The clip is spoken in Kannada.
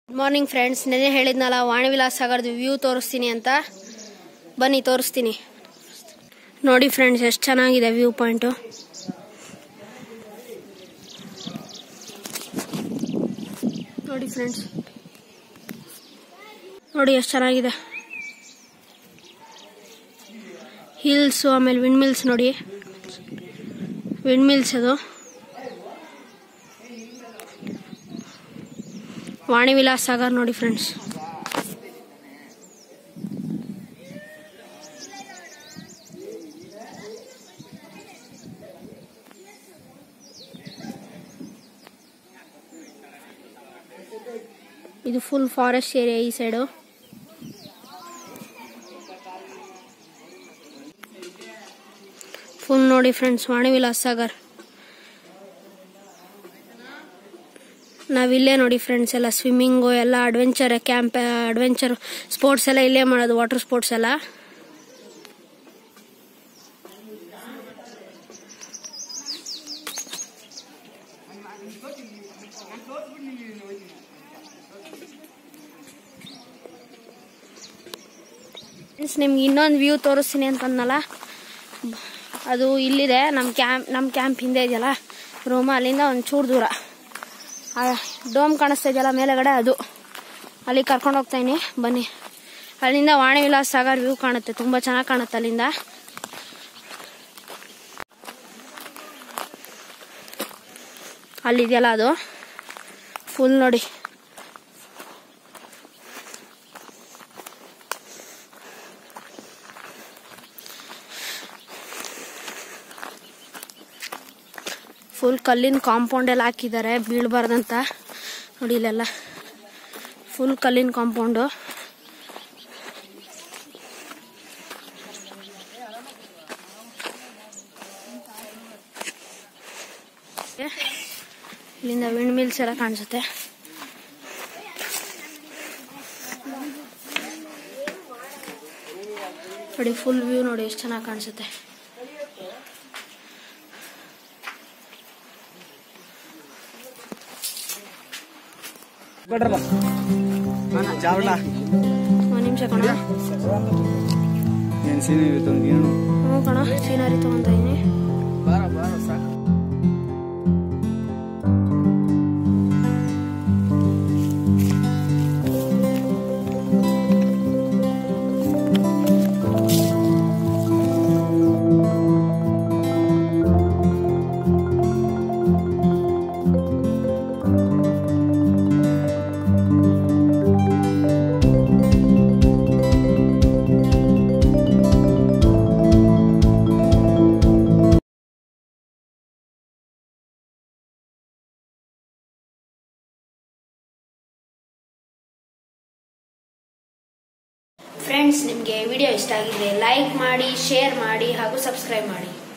ಗುಡ್ ಮಾರ್ನಿಂಗ್ ಫ್ರೆಂಡ್ಸ್ ನೆನೆ ಹೇಳಿದ್ನಲ್ಲ ವಾಣಿವಿಲಾಸ್ ಸಾಗರ್ದು ವ್ಯೂ ತೋರಿಸ್ತೀನಿ ಅಂತ ಬನ್ನಿ ತೋರಿಸ್ತೀನಿ ನೋಡಿ ಫ್ರೆಂಡ್ಸ್ ಎಷ್ಟು ಚೆನ್ನಾಗಿದೆ ವ್ಯೂ ಪಾಯಿಂಟು ನೋಡಿ ಫ್ರೆಂಡ್ಸ್ ನೋಡಿ ಎಷ್ಟು ಚೆನ್ನಾಗಿದೆ ಹಿಲ್ಸು ಆಮೇಲೆ ವಿಂಡ್ ಮಿಲ್ಸ್ ನೋಡಿ ವಿಂಡ್ ಮಿಲ್ಸ್ ಅದು ವಾಣಿ ವಿಲಾಸ್ ಸಾಗರ್ ನೋಡಿ ಫ್ರೆಂಡ್ಸ್ ಇದು ಫುಲ್ ಫಾರೆಸ್ಟ್ ಏರಿಯಾ ಈ ಸೈಡು ಫುಲ್ ನೋಡಿ ಫ್ರೆಂಡ್ಸ್ ವಾಣಿ ವಿಲಾಸ್ ಸಾಗರ್ ನಾವಿಲ್ಲೇ ನೋಡಿ ಫ್ರೆಂಡ್ಸ್ ಎಲ್ಲ ಸ್ವಿಮ್ಮಿಂಗು ಎಲ್ಲ ಅಡ್ವೆಂಚರ್ ಕ್ಯಾಂಪ್ ಅಡ್ವೆಂಚರ್ ಸ್ಪೋರ್ಟ್ಸ್ ಎಲ್ಲ ಇಲ್ಲೇ ಮಾಡೋದು ವಾಟರ್ ಸ್ಪೋರ್ಟ್ಸ್ ಎಲ್ಲ ಫ್ರೆಂಡ್ಸ್ ನಿಮ್ಗೆ ಇನ್ನೊಂದು ವ್ಯೂ ತೋರಿಸ್ತೀನಿ ಅಂತಂದಲ್ಲ ಅದು ಇಲ್ಲಿದೆ ನಮ್ಮ ಕ್ಯಾಂಪ್ ನಮ್ಮ ಕ್ಯಾಂಪ್ ಹಿಂದೆ ಇದೆಯಲ್ಲ ರೂಮ ಅಲ್ಲಿಂದ ಒಂದು ಚೂರು ದೂರ ಆ ಡೋಮ್ ಕಾಣಿಸ್ತಾ ಇದೆಯಲ್ಲ ಮೇಲೆಗಡೆ ಅದು ಅಲ್ಲಿ ಕರ್ಕೊಂಡು ಹೋಗ್ತಾ ಇದೀನಿ ಬನ್ನಿ ಅಲ್ಲಿಂದ ವಾಣಿ ವಿಲಾಸ್ ಸಾಗರ್ ವ್ಯೂ ಕಾಣುತ್ತೆ ತುಂಬ ಚೆನ್ನಾಗಿ ಕಾಣುತ್ತೆ ಅಲ್ಲಿಂದ ಅಲ್ಲಿದೆಯಲ್ಲ ಅದು ಫುಲ್ ನೋಡಿ ಫುಲ್ ಕಲ್ಲಿನ ಕಾಂಪೌಂಡ್ ಎಲ್ಲ ಹಾಕಿದ್ದಾರೆ ಬೀಳಬಾರ್ದಂತ ನೋಡಿ ಇಲ್ಲೆಲ್ಲ ಫುಲ್ ಕಲ್ಲಿನ ಕಾಂಪೌಂಡು ಇಲ್ಲಿಂದ ವಿಂಡ್ ಮಿಲ್ಸ್ ಎಲ್ಲ ಕಾಣಿಸುತ್ತೆ ನೋಡಿ ಫುಲ್ ವ್ಯೂ ನೋಡಿ ಎಷ್ಟು ಚೆನ್ನಾಗಿ ಕಾಣಿಸುತ್ತೆ ಕೊಡ್ರಲ್ಲ ಚಾವಡ ಒಂದು ನಿಮಿಷ ಕಣ ಏನು ಸೀನೆ ಇರುತ್ತೆ ಏನು ಹ್ಞೂ ಕಣ ಸೀನರಿ ತೊಗೊಂತ ಇದೀನಿ ಬಾರ ಬಾರ ಸಾಕು ಫ್ರೆಂಡ್ಸ್ ನಿಮಗೆ ವಿಡಿಯೋ ಇಷ್ಟ ಆಗಿದ್ರೆ ಲೈಕ್ ಮಾಡಿ ಶೇರ್ ಮಾಡಿ ಹಾಗೂ ಸಬ್ಸ್ಕ್ರೈಬ್ ಮಾಡಿ